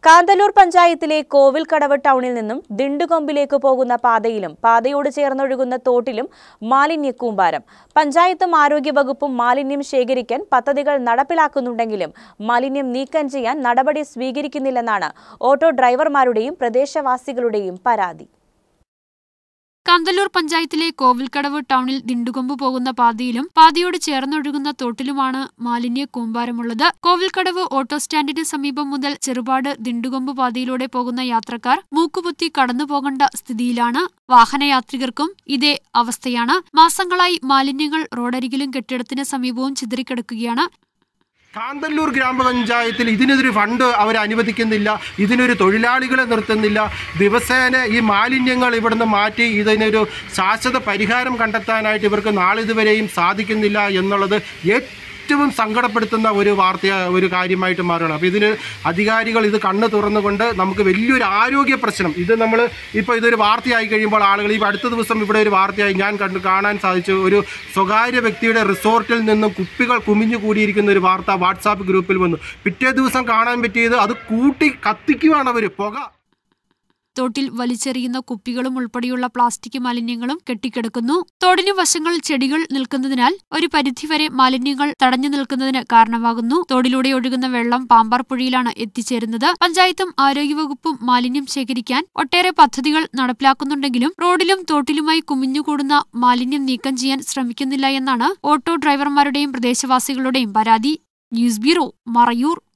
കാന്തല്ലൂർ പഞ്ചായത്തിലെ കോവിൽക്കടവ് ടൗണിൽ നിന്നും ദിണ്ടുകൊമ്പിലേക്ക് പോകുന്ന പാതയിലും പാതയോട് ചേർന്നൊഴുകുന്ന തോട്ടിലും മാലിന്യ കൂമ്പാരം പഞ്ചായത്തും ആരോഗ്യവകുപ്പും മാലിന്യം ശേഖരിക്കാൻ പദ്ധതികൾ നടപ്പിലാക്കുന്നുണ്ടെങ്കിലും മാലിന്യം നീക്കം ചെയ്യാൻ നടപടി സ്വീകരിക്കുന്നില്ലെന്നാണ് ഓട്ടോ ഡ്രൈവർമാരുടെയും പ്രദേശവാസികളുടെയും പരാതി കാന്തല്ലൂർ പഞ്ചായത്തിലെ കോവിൽക്കടവ് ടൗണിൽ ദിണ്ടുകൊമ്പ് പോകുന്ന പാതയിലും പാതയോട് ചേർന്നൊഴുകുന്ന തോട്ടിലുമാണ് മാലിന്യ കൂമ്പാരമുള്ളത് കോവിൽക്കടവ് ഓട്ടോ സ്റ്റാൻഡിന് സമീപം മുതൽ ചെറുപാട് ദിണ്ടുകൊമ്പ് പാതയിലൂടെ പോകുന്ന യാത്രക്കാർ മൂക്കുപൊത്തി കടന്നു പോകേണ്ട സ്ഥിതിയിലാണ് വാഹനയാത്രികർക്കും ഇതേ അവസ്ഥയാണ് മാസങ്ങളായി മാലിന്യങ്ങൾ റോഡരികിലും കെട്ടിടത്തിന് സമീപവും ചിതറിക്കിടക്കുകയാണ് കാന്തല്ലൂർ ഗ്രാമപഞ്ചായത്തിൽ ഇതിനൊരു ഫണ്ട് അവർ അനുവദിക്കുന്നില്ല ഇതിനൊരു തൊഴിലാളികളെ നിർത്തുന്നില്ല ദിവസേന ഈ മാലിന്യങ്ങൾ ഇവിടുന്ന് മാറ്റി ഇതിനൊരു ശാശ്വത പരിഹാരം കണ്ടെത്താനായിട്ട് ഇവർക്ക് നാളിതുവരെയും സാധിക്കുന്നില്ല എന്നുള്ളത് ഏറ്റവും സങ്കടപ്പെടുത്തുന്ന ഒരു വാർത്ത ഒരു കാര്യമായിട്ട് മാറുകയാണ് അപ്പോൾ ഇതിന് അധികാരികൾ ഇത് കണ്ണ് തുറന്നുകൊണ്ട് നമുക്ക് വലിയൊരു ആരോഗ്യ പ്രശ്നം ഇത് നമ്മൾ ഇപ്പോൾ ഇതൊരു വാർത്തയായി കഴിയുമ്പോൾ ആളുകൾ ഈ അടുത്ത ദിവസം ഇവിടെ ഒരു വാർത്തയായി ഞാൻ കണ്ടു കാണാൻ സാധിച്ചു ഒരു സ്വകാര്യ വ്യക്തിയുടെ റിസോർട്ടിൽ നിന്നും കുപ്പികൾ കുമിഞ്ഞു കൂടിയിരിക്കുന്ന ഒരു വാർത്ത വാട്സാപ്പ് ഗ്രൂപ്പിൽ വന്നു പിറ്റേ ദിവസം കാണാൻ പറ്റിയത് അത് കൂട്ടി കത്തിക്കുകയാണ് അവർ പുക തോട്ടിൽ വലിച്ചെറിയുന്ന കുപ്പികളും ഉൾപ്പെടെയുള്ള പ്ലാസ്റ്റിക് മാലിന്യങ്ങളും കെട്ടിക്കിടക്കുന്നു തോടിനു വശങ്ങളിൽ ചെടികൾ നിൽക്കുന്നതിനാൽ ഒരു പരിധിവരെ മാലിന്യങ്ങൾ തടഞ്ഞു നിൽക്കുന്നതിന് കാരണമാകുന്നു തോടിലൂടെ ഒഴുകുന്ന വെള്ളം പാമ്പാർ പുഴയിലാണ് എത്തിച്ചേരുന്നത് പഞ്ചായത്തും ആരോഗ്യവകുപ്പും മാലിന്യം ശേഖരിക്കാൻ ഒട്ടേറെ പദ്ധതികൾ നടപ്പിലാക്കുന്നുണ്ടെങ്കിലും റോഡിലും തോട്ടിലുമായി കുമിഞ്ഞുകൂടുന്ന മാലിന്യം നീക്കം ചെയ്യാൻ ശ്രമിക്കുന്നില്ല എന്നാണ് ഓട്ടോ ഡ്രൈവർമാരുടെയും പ്രദേശവാസികളുടെയും പരാതി ന്യൂസ് ബ്യൂറോ മറയൂർ